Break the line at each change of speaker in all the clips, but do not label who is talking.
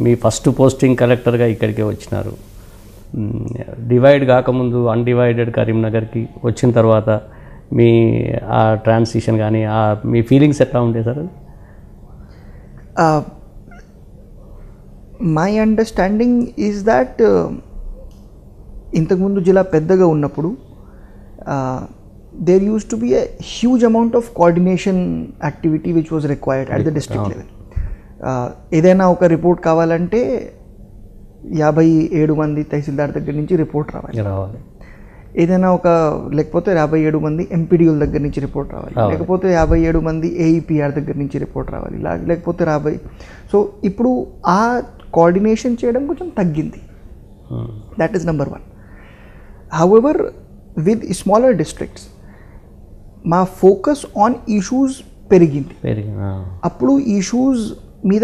మీ first posting కలెక్టర్గా ఇక్కడికే వచ్చినారు డివైడ్ కాకముందు అన్డివైడెడ్ కరీంనగర్కి వచ్చిన తర్వాత మీ ఆ ట్రాన్సిషన్ కానీ ఆ మీ ఫీలింగ్స్ ఎట్లా ఉంటాయి sir
my understanding is that ఇంతకుముందు జిల్లా పెద్దగా ఉన్నప్పుడు there used to be a huge amount of coordination activity which was required at the district level ఏదైనా ఒక రిపోర్ట్ కావాలంటే యాభై ఏడు మంది తహసీల్దార్ దగ్గర నుంచి రిపోర్ట్ రావాలి
రావాలి
ఏదైనా ఒక లేకపోతే యాభై ఏడు మంది ఎంపీడీఓల దగ్గర నుంచి రిపోర్ట్ రావాలి లేకపోతే యాభై ఏడు మంది ఏఈపీఆర్ దగ్గర నుంచి రిపోర్ట్ రావాలి లా- లేకపోతే యాభై సో ఇప్పుడు ఆ కోఆర్డినేషన్ చేయడం కొంచెం తగ్గింది
Hmm.
That is number one however with smaller districts మా ఫోకస్ ఆన్ ఇష్యూస్ పెరిగింది
పెరిగి ఆ.
అప్పుడు ఇష్యూస్ మీద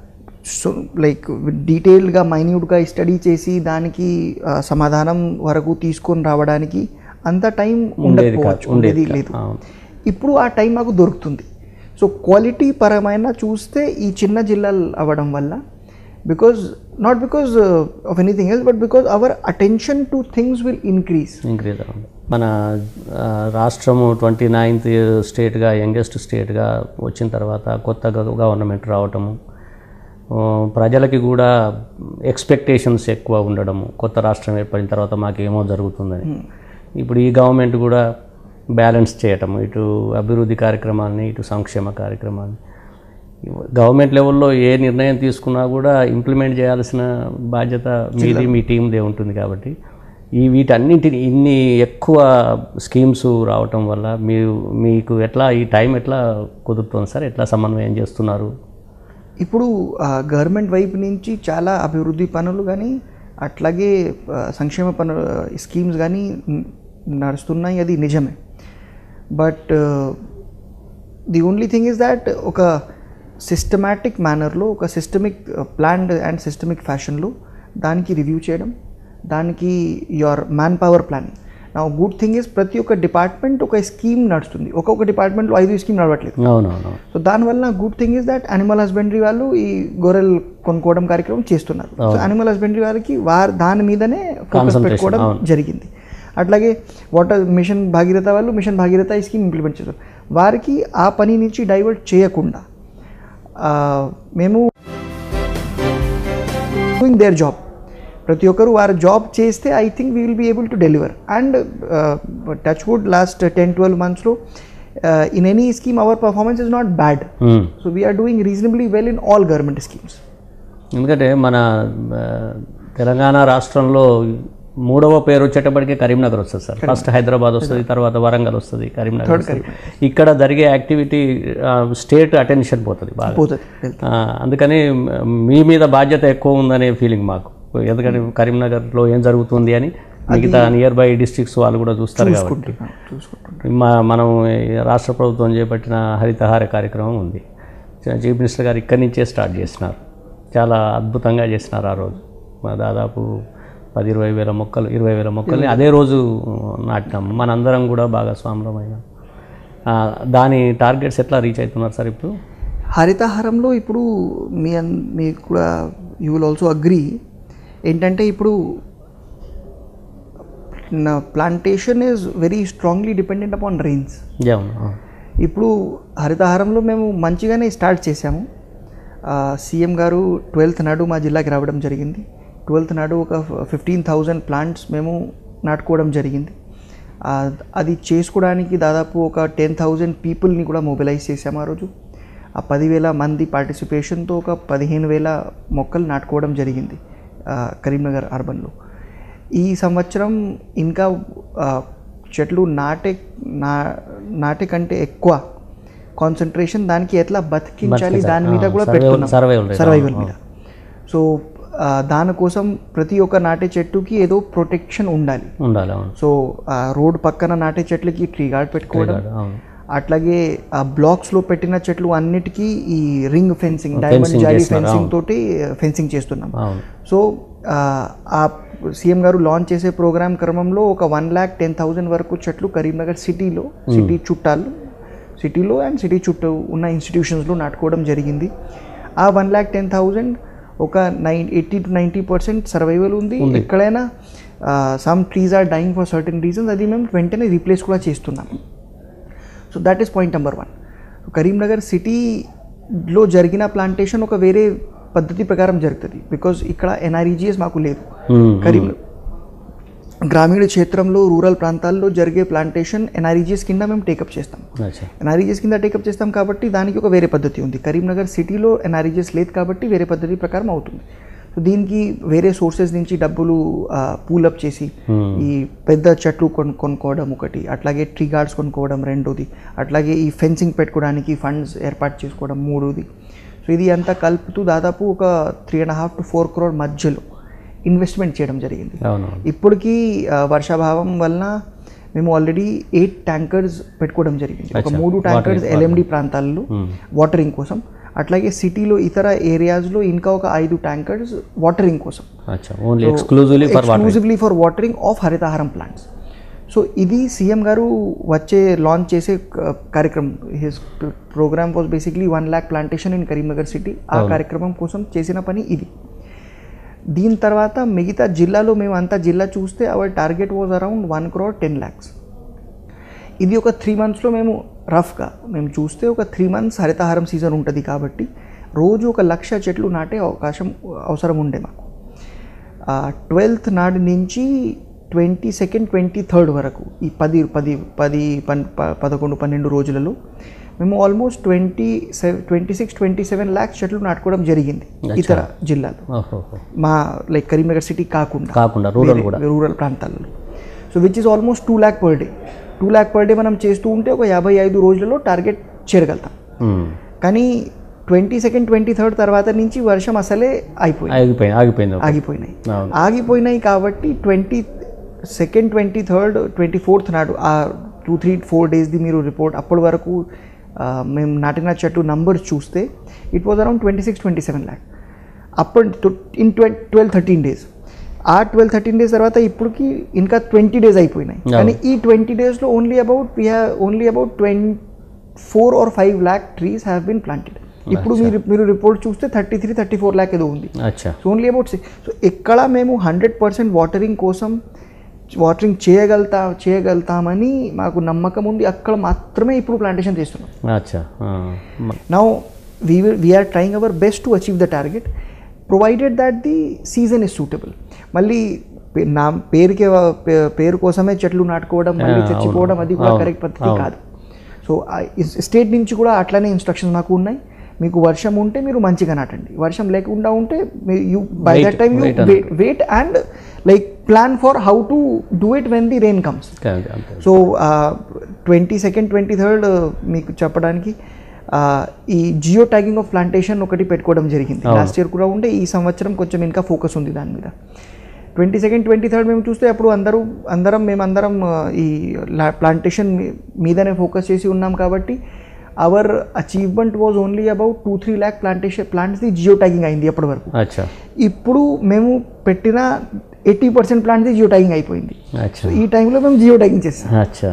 లైక్ డీటెయిల్డ్గా మైన్యూట్గా స్టడీ చేసి దానికి ఆ, సమాధానం వరకు తీసుకొని రావడానికి అంత టైం
ఉండేది కాదు
ఉండకపోవచ్చు
ఉండేది
ఉండేది
కాదు.
లేదు
అవును.
ఇప్పుడు ఆ టైం మాకు దొరుకుతుంది సో క్వాలిటీ పరమైన చూస్తే ఈ చిన్న జిల్లాలు అవ్వడం వల్ల because not because of anything else but because our attention to things will increase
increase అవ్వండి మన ఆ, రాష్ట్రము ట్వంటీ నైన్త్ స్టేట్గా యంగెస్ట్ స్టేట్గా వచ్చిన తర్వాత కొత్త గ- గవర్నమెంట్ రావటము ఆ, ప్రజలకి కూడా ఎక్స్పెక్టేషన్స్ ఎక్కువ ఉండడము కొత్త రాష్ట్రం ఏర్పడిన తర్వాత మాకేమో జరుగుతుందని ఇప్పుడు ఈ గవర్నమెంట్ కూడా బ్యాలెన్స్ చేయటం ఇటు అభివృద్ధి కార్యక్రమాలని ఇటు సంక్షేమ కార్యక్రమాన్ని గవర్నమెంట్ లెవెల్లో ఏ నిర్ణయం తీసుకున్నా కూడా ఇంప్లిమెంట్ చేయాల్సిన బాధ్యత మీది మీ టీందే ఉంటుంది కాబట్టి ఈ వీటన్నింటిని ఇన్ని ఎక్కువ స్కీమ్స్ రావటం వల్ల మీరు మీకు ఎట్లా ఈ టైం ఎట్లా కుదురుతుంది సార్ ఎట్లా సమన్వయం చేస్తున్నారు
ఇప్పుడు గవర్నమెంట్ వైపు నుంచి చాలా అభివృద్ధి పనులు కానీ అట్లాగే ఆ, సంక్షేమ పనులు స్కీమ్స్ కానీ న- నడుస్తున్నాయి అది నిజమే but the only thing is that ఒక సిస్టమాటిక్ మేనర్లో ఒక సిస్టమిక్ ప్లాన్డ్ అండ్ సిస్టమిక్ ఫ్యాషన్లో దానికి రివ్యూ చేయడం దానికి యువర్ మ్యాన్ పవర్ ప్లానింగ్ నా గుడ్ థింగ్ ఇస్ ప్రతి ఒక్క డిపార్ట్మెంట్ ఒక స్కీమ్ నడుస్తుంది ఒక్కొక్క డిపార్ట్మెంట్లో ఐదు స్కీమ్ నడవట్లేదు
అవునవును
సో దానివల్ల good thing is that animal husbandry వాళ్ళు ఈ గొర్రెలు కొనుక్కోవడం కార్యక్రమం చేస్తున్నారు సో అనిమల్ హస్బెండరీ వాళ్ళకి వారి దాని మీదనే ఫోకస్
Concentration,
పెట్టుకోవడం
అవును.
జరిగింది అట్లాగే వాటర్ మిషన్ భాగీరథ వాళ్ళు మిషన్ భాగీరథ ఈ స్కీమ్ ఇంప్లిమెంట్ చేస్తారు వారికి ఆ పని నుంచి డైవర్ట్ చేయకుండా ఆ, మేము డూయింగ్ దేర్ జాబ్ ప్రతి ఒక్కరు వారి జాబ్ చేస్తే I think we will be able to deliver and touch wood last ten twelve మంత్స్లో in any scheme our performance is not bad
hmm.
So we're doing reasonably well in all government schemes
ఎందుకంటే మన ఆ, తెలంగాణ రాష్ట్రంలో మూడవ పేరు వచ్చేటప్పటికే కరీంనగర్ వస్తుంది sir first Hyderabad వస్తుంది తర్వాత వరంగల్ వస్తుంది కరీంనగర్ వస్తుంది ఇక్కడ జరిగే యాక్టివిటీ స్టేట్ అటెన్షన్ పోతుంది బాగా
పోతుంది
ఆ, అందుకని మ- మీ మీద బాధ్యత ఎక్కువ ఉందనే ఫీలింగ్ మాకు ఎందుకంటే కరీంనగర్లో ఏం జరుగుతుంది అని మిగతా నియర్ బై డిస్ట్రిక్ట్స్ వాళ్ళు కూడా చూస్తారు కాబట్టి
చూసుకుంటున్నాం
మా మనం ఈ రాష్ట్ర ప్రభుత్వం చేపట్టిన హరితహార కార్యక్రమం ఉంది చీఫ్ మినిస్టర్ గారు ఇక్కడి నుంచే స్టార్ట్ చేసినారు చాలా అద్భుతంగా చేసినారు ఆ రోజు మా దాదాపు పది ఇరవై వేల మొక్కలు ఇరవై వేల మొక్కల్ని అదే రోజు నాటినాం మనందరం కూడా భాగస్వాములమైన ఆ, దాని టార్గెట్స్ ఎట్లా రీచ్ అవుతున్నారు సార్ ఇప్పుడు
హరితహారంలో ఇప్పుడు మీ అన్- మీకు కూడా యూ విల్ ఆల్సో అగ్రీ ఏంటంటే ఇప్పుడు నా plantation is very strongly dependent upon rains
అవును అవును.
ఇప్పుడు హరితహారంలో మేము మంచిగానే స్టార్ట్ చేశాము సీఎం గారు ట్వెల్త్ నాడు మా జిల్లాకి రావడం జరిగింది ట్వెల్త్ నాడు ఒక ఫిఫ్టీన్ థౌజండ్ ప్లాంట్స్ మేము నాటుకోవడం జరిగింది ఆ, అది చేసుకోవడానికి దాదాపు ఒక టెన్ థౌజండ్ పీపుల్ని కూడా మొబిలైజ్ చేశాము ఆ రోజు ఆ పదివేల మంది పార్టిసిపేషన్తో ఒక పదిహేను వేల మొక్కలు నాటుకోవడం జరిగింది ఆ, కరీంనగర్ అర్బన్లో ఈ సంవత్సరం ఇంకా ఆ, చెట్లు నాటే నా నాటే కంటే ఎక్కువ కాన్సన్ట్రేషన్ దానికి ఎట్లా బతికించాలి దాని మీద కూడా
survival-
పెట్టుకున్నాం
survival rate,
సర్వైవల్ మీద సో ఆ, దానికోసం ప్రతి ఒక్క నాటే చెట్టుకి ఏదో ప్రొటెక్షన్ ఉండాలి
ఉండాలి అవును
సో ఆ రోడ్ పక్కన నాటే చెట్లకి ట్రీ గార్డ్ పెట్టుకోవడం
అవును
అట్లాగే ఆ బ్లాక్స్ లో పెట్టిన చెట్లు అన్నిటికీ ఈ రింగ్ ఫెన్సింగ్ డైమండ్
Fencing
జాలీ
చేస్తున్నారు,
ఫెన్సింగ్ తోటి ఫెన్సింగ్ చేస్తున్నాం
అవును
సో ఆ, ఆ సీఎం గారు లాంచ్ చేసే ప్రోగ్రామ్ క్రమంలో ఒక వన్ ల్యాక్ టెన్ థౌజండ్ వరకు చెట్లు కరీంనగర్ సిటీలో సిటీ చుట్టాలు సిటీలో అండ్ సిటీ చుట్టూ ఉన్న ఇన్స్టిట్యూషన్స్లో నాటుకోవడం జరిగింది ఆ వన్ ల్యాక్ టెన్ థౌజండ్ ఒక nine eighty to ninety percent survival ఉంది ఎక్కడైనా some trees are dying for certain reasons అది మేము వెంటనే రీప్లేస్ కూడా చేస్తున్నాం so that is point number one Karimnagar సిటీలో జరిగిన ప్లాంటేషన్ ఒక వేరే పద్ధతి ప్రకారం జరుగుతుంది బికాజ్ ఇక్కడ ఎన్ఆర్ఈజిఎస్ మాకు లేదు
మ్మ్.
కరీం గ్రామీణ క్షేత్రంలో రూరల్ ప్రాంతాల్లో జరిగే ప్లాంటేషన్ ఎన్ఆర్ఈజిఎస్ కింద మేము టేకప్ చేస్తాం
అచ్చా
ఎన్ఆర్ఈజిఎస్ కింద టేకప్ చేస్తాం కాబట్టి దానికి ఒక వేరే పద్ధతి ఉంది కరీంనగర్ సిటీలో ఎన్ఆర్ఈజిఎస్ లేదు కాబట్టి వేరే పద్ధతి ప్రకారం అవుతుంది సో దీనికి వేరే సోర్సెస్ నుంచి డబ్బులు పూలప్ చేసి ఈ పెద్ద చెట్లు కొను కొనుక్కోవడం ఒకటి అట్లాగే ట్రీ గార్డ్స్ కొనుక్కోవడం రెండోది అట్లాగే ఈ ఫెన్సింగ్ పెట్టుకోవడానికి ఫండ్స్ ఏర్పాటు చేసుకోవడం మూడోది సో ఇది అంతా కలుపుతూ దాదాపు ఒక three and half to four crore మధ్యలో ఇన్వెస్ట్మెంట్ చేయడం జరిగింది
అవును
ఇప్పటికీ ఆ, వర్షాభావం వలన మేము ఆల్రెడీ ఎయిట్ ట్యాంకర్స్ పెట్టుకోవడం జరిగింది ఒక మూడు ట్యాంకర్స్ ఎల్ఎండి ప్రాంతాల్లో వాటరింగ్ కోసం అట్లాగే సిటీలో ఇతర ఏరియాస్లో ఇంకా ఒక ఐదు ట్యాంకర్స్ వాటరింగ్ కోసం
అచ్చా only exclusively for water
exclusively for watering of Harithaharam plants so ఇది సీఎం గారు వచ్చే లాంచ్ చేసే క- కార్యక్రమం his program was basically one lakh plantation in Karimnagar city ఆ కార్యక్రమం కోసం చేసిన పని ఇది దీని తర్వాత మిగతా జిల్లాలో మేము అంతా జిల్లా చూస్తే our target was around one crore ten lakhs ఇది ఒక త్రీ మంత్స్లో మేము రఫ్గా మేము చూస్తే ఒక త్రీ మంత్స్ హరితహారం సీజన్ ఉంటుంది కాబట్టి రోజు ఒక లక్ష చెట్లు నాటే అవకాశం అవసరం ఉండే మాకు ట్వెల్త్ నాడు నుంచి ట్వంటీ సెకండ్ ట్వంటీ థర్డ్ వరకు ఈ పది పది పది పన్ ప- పదకొండు పన్నెండు రోజులలో మేము almost twenty seven twenty six twenty seven lakhs చెట్లు నాటుకోవడం జరిగింది ఇతర జిల్లాలో
ఓహో
మా లైక్ కరీంనగర్ సిటీ కాకుండా
కాకుండా రూరల్ కూడా
రూరల్ ప్రాంతాలలో so which is almost two lakh per day two lakh per day మనం చేస్తూ ఉంటే ఒక యాభై ఐదు రోజులలో టార్గెట్ చేరగలుగుతాం
మ్మ్.
కానీ ట్వంటీ సెకండ్ ట్వంటీ థర్డ్ తర్వాత నుంచి వర్షం అసలే అయిపోయింది
ఆగిపోయింది ఆగిపోయింది ఒక-
ఆగిపోయినాయి
అవును
ఆగిపోయినాయి కాబట్టి twenty second twenty third twenty fourth నాడు ఆ టూ త్రీ ఫోర్ డేస్ది మీరు రిపోర్ట్ అప్పటి వరకు ఆ, మేము నాటిన చెట్టు నంబర్స్ చూస్తే it was around twenty six twenty seven lakh అప్పటి in twelve twelve thirteen days ఆ ట్వెల్వ్ థర్టీన్ డేస్ తర్వాత ఇప్పటికి ఇంకా ట్వంటీ డేస్ అయిపోయినాయి కానీ ఈ ట్వంటీ డేస్లో only about we have only about twenty four or five lakh trees have been planted ఇప్పుడు మీరు మీరు రిపోర్ట్ చూస్తే thirty three thirty four lakh ఏదో ఉంది
అచ్చా
సో ఓన్లీ అబౌట్ సో ఎక్కడ మేము హండ్రెడ్ పర్సెంట్ వాటరింగ్ కోసం వాటరింగ్ చేయగలుగుతా చేయగలుగుతామని మాకు నమ్మకం ఉంది అక్కడ మాత్రమే ఇప్పుడు ప్లాంటేషన్ చేస్తున్నాం
అచ్చా ఆ. మ-
now we will we're trying our best to achieve the target provided that the season is suitable మళ్ళీ పే- నా పేరుకే వా- పే- పేరు కోసమే చెట్లు నాటుకోవడం మళ్ళీ చచ్చిపోవడం అది కూడా కరెక్ట్ పద్ధతి కాదు సో స్టేట్ నుంచి కూడా అట్లనే ఇన్స్ట్రక్షన్స్ మాకు ఉన్నాయి మీకు వర్షం ఉంటే మీరు మంచిగా నాటండి వర్షం లేకుండా ఉంటే you by that time you wait and like plan for how to do it when the rain comes
అంతే, అంతే.
So twenty second twenty third మీకు చెప్పడానికి ఆ, ఈ జియో ట్యాగింగ్ ఆఫ్ ప్లాంటేషన్ ఒకటి పెట్టుకోవడం జరిగింది లాస్ట్ ఇయర్ కూడా ఉంటే ఈ సంవత్సరం కొంచెం ఇంకా ఫోకస్ ఉంది దాని మీద ట్వంటీ సెకండ్ ట్వంటీ థర్డ్ మేము చూస్తే అప్పుడు అందరూ అందరం మేమందరం ఆ, ఈ ప్లాంటేషన్ మీదనే ఫోకస్ చేసి ఉన్నాం కాబట్టి our achievement was only about two three lakh plantation ప్లాంట్స్ది జియో ట్యాగింగ్ అయింది అప్పటి వరకు
అచ్చా
ఇప్పుడు మేము పెట్టిన ఎయిటీ పర్సెంట్ ప్లాంట్ది జియో ట్యాగింగ్ అయిపోయింది
అచ్చా
ఈ టైంలో మేము జియో ట్యాగింగ్ చేస్తాం
అచ్చా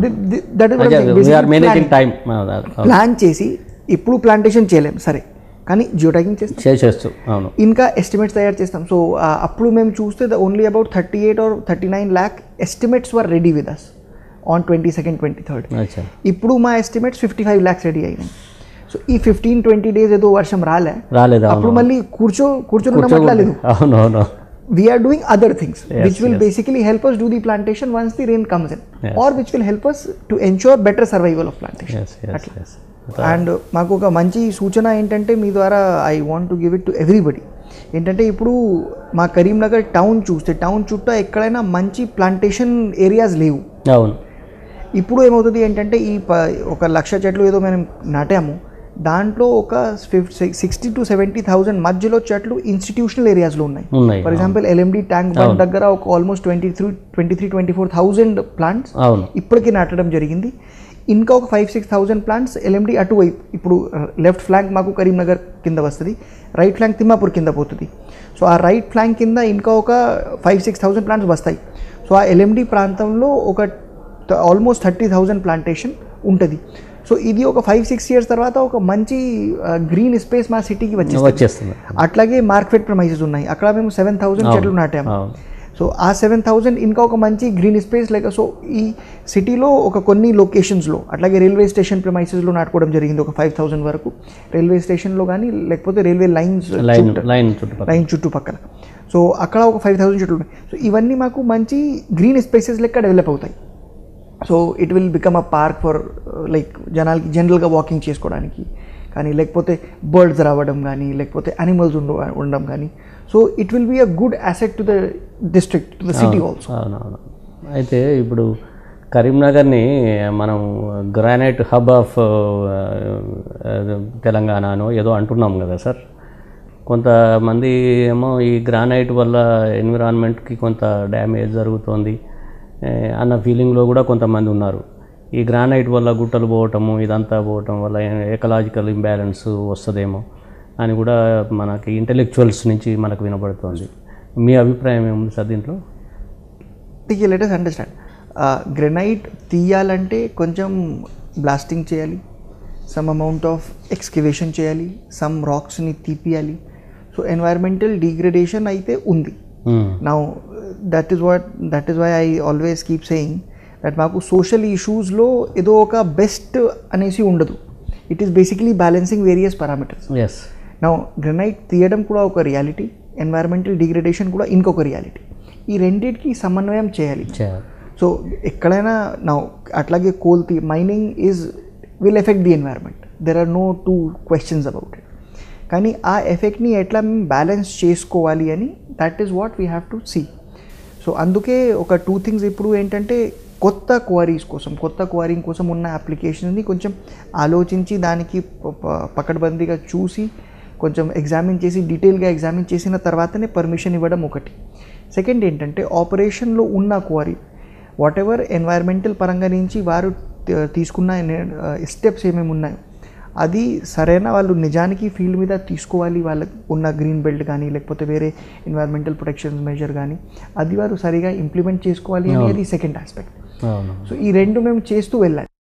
that
we're managing time
plan చేసి ఇప్పుడు ప్లాంటేషన్ చేయలేం సరే కానీ జియో ట్యాగింగ్ చేస్తాం
చేసేస్తూ అవును
ఇంకా ఎస్టిమేట్స్ తయారు చేస్తాం సో అప్పుడు మేము చూస్తే the only about thirty eight or thirty nine lakh estimates were ready with us on twenty second twenty third
అచ్చా
ఇప్పుడు మా estimates fifty five lakhs ready అయినాయి సో ఈ ఫిఫ్టీన్ ట్వంటీ డేస్ ఏదో వర్షం రాలే
రాలేదు
అప్పుడు
అవును
మళ్ళీ కూర్చో కూర్చొని ఉండమట్లా లేదు
అవును అవును
we are doing other things which will basically help us do the plantation once the rain comes in
Yes.
or which will help us to ensure better survival of plantation
yes yes yes
and మాకు ఒక మంచి సూచన ఏంటంటే మీ ద్వారా I want to give it to everybody ఏంటంటే ఇప్పుడు మా కరీంనగర్ టౌన్ చూస్తే టౌన్ చుట్టూ ఎక్కడైనా మంచి ప్లాంటేషన్ ఏరియాస్ లేవు
అవును
ఇప్పుడు ఏమవుతుంది ఏంటంటే ఈ ప ఒక లక్ష చెట్లు ఏదో మనం నాటాము దాంట్లో ఒక సిక్స్టీ టు సెవెంటీ థౌసండ్ మధ్యలో చెట్లు ఇన్స్టిట్యూషనల్ ఏరియాస్లో ఉన్నాయి
ఉన్నాయి
for example LMD tank bund దగ్గర ఒక almost twenty three twenty three twenty four thousand plants
అవును
ఇప్పటికీ నాటడం జరిగింది ఇంకా ఒక five six thousand plants LMD అటువైపు ఇప్పుడు లెఫ్ట్ ఫ్లాంక్ మాకు కరీంనగర్ కింద వస్తుంది రైట్ ఫ్లాంక్ తిమ్మాపూర్ కింద పోతుంది సో ఆ రైట్ ఫ్లాంక్ కింద ఇంకా ఒక ఫైవ్ సిక్స్ థౌజండ్ ప్లాంట్స్ వస్తాయి సో ఆ ఎల్ఎండి ప్రాంతంలో ఒక ఆల్మోస్ట్ థర్టీ థౌజండ్ ప్లాంటేషన్ ఉంటుంది సో ఇది ఒక ఫైవ్ సిక్స్ ఇయర్స్ తర్వాత ఒక మంచి గ్రీన్ స్పేస్ మా సిటీకి వచ్చేస్తుంది
వచ్చేస్తుంది
అట్లాగే మార్కెట్ ప్రమైజెస్ ఉన్నాయి అక్కడ మేము సెవెన్ థౌసండ్ చెట్లు నాటాము
అవును
సో ఆ సెవెన్ థౌజండ్ ఇంకా ఒక మంచి గ్రీన్ స్పేస్ లైక్ సో ఈ సిటీలో ఒక కొన్ని లొకేషన్స్లో అట్లాగే రైల్వే స్టేషన్ ప్రమైసెస్లో నాటుకోవడం జరిగింది ఒక ఫైవ్ థౌజండ్ వరకు రైల్వే స్టేషన్లో కానీ లేకపోతే రైల్వే లైన్స్
లైన్ లైన్ చుట్టుపక్కల
లైన్ చుట్టుపక్కల సో అక్కడ ఒక ఫైవ్ థౌసండ్ చెట్లు ఉన్నాయి సో ఇవన్నీ మాకు మంచి గ్రీన్ స్పేసెస్ లెక్క డెవలప్ అవుతాయి so it will become a park for like జనాలకి జనరల్గా వాకింగ్ చేసుకోవడానికి కానీ లేకపోతే బర్డ్స్ రావడం కానీ లేకపోతే యానిమల్స్ ఉండ ఉండడం కానీ so it will be a good asset to the district to the city also
అవునవును అయితే ఇప్పుడు కరీంనగర్ని మనం గ్రానైట్ హబ్ ఆఫ్ తెలంగాణనో ఏదో అంటున్నాం కదా సార్ కొంతమంది ఏమో ఈ గ్రానైట్ వల్ల ఎన్విరాన్మెంట్కి కొంత డ్యామేజ్ జరుగుతోంది ఏ, అన్న ఫీలింగ్లో కూడా కొంతమంది ఉన్నారు ఈ గ్రానైట్ వల్ల గుట్టలు పోవటము ఇదంతా పోవటం వల్ల ఎకలాజికల్ ఇంబ్యాలెన్స్ వస్తుందేమో అని కూడా మనకి ఇంటెలెక్చువల్స్ నుంచి మనకు వినపడుతోంది మీ అభిప్రాయం ఏముంది సార్ దీంట్లో
టీకే లెటెస్ట్ అండర్స్టాండ్ గ్రెనైట్ తీయాలంటే కొంచెం బ్లాస్టింగ్ చేయాలి సమ్ అమౌంట్ ఆఫ్ ఎక్స్కివేషన్ చేయాలి సమ్ రాక్స్ని తీపియాలి సో ఎన్వైర్మెంటల్ డిగ్రేడేషన్ అయితే ఉంది
hmm.
Now that is what that is why I always keep saying that మాకు సోషల్ ఇష్యూస్లో ఏదో ఒక బెస్ట్ అనేసి ఉండదు it is basically balancing various parameters
yes
నా గ్రనైట్ తీయడం కూడా ఒక రియాలిటీ ఎన్వైరన్మెంటల్ డిగ్రేడేషన్ కూడా ఇంకొక రియాలిటీ ఈ రెండింటికి సమన్వయం చేయాలి
చేయాలి
సో ఎక్కడైనా నా అట్లాగే కోల్ తీ mining is will effect the environment there are no two questions about it కానీ ఆ ఎఫెక్ట్ని ఎట్లా మేము బ్యాలెన్స్ చేసుకోవాలి అని that is what we have to see so అందుకే ఒక టూ థింగ్స్ ఇప్పుడు ఏంటంటే కొత్త క్వారీస్ కోసం కొత్త క్వారింగ్ కోసం ఉన్న అప్లికేషన్ని కొంచెం ఆలోచించి దానికి ప- ప- పకడ్బందీగా చూసి కొంచెం ఎగ్జామిన్ చేసి డీటెయిల్గా ఎగ్జామిన్ చేసిన తర్వాతనే పర్మిషన్ ఇవ్వడం ఒకటి సెకండ్ ఏంటంటే ఆపరేషన్లో ఉన్న క్వారీ వాట్ ఎవర్ ఎన్వైర్మెంటల్ పరంగా నుంచి వారు త- తీసుకున్న స్టెప్స్ ఏమేమి ఉన్నాయో అది సరైన వాళ్ళు నిజానికి ఫీల్డ్ మీద తీసుకోవాలి వాళ్ళకి ఉన్న గ్రీన్ బెల్ట్ కానీ లేకపోతే వేరే ఎన్వైర్మెంటల్ ప్రొటెక్షన్ మెజర్ కానీ అది వారు సరిగా ఇంప్లిమెంట్ చేసుకోవాలి అనేది సెకండ్ ఆస్పెక్ట్
అవును
సో ఈ రెండు మేము చేస్తూ వెళ్ళాలి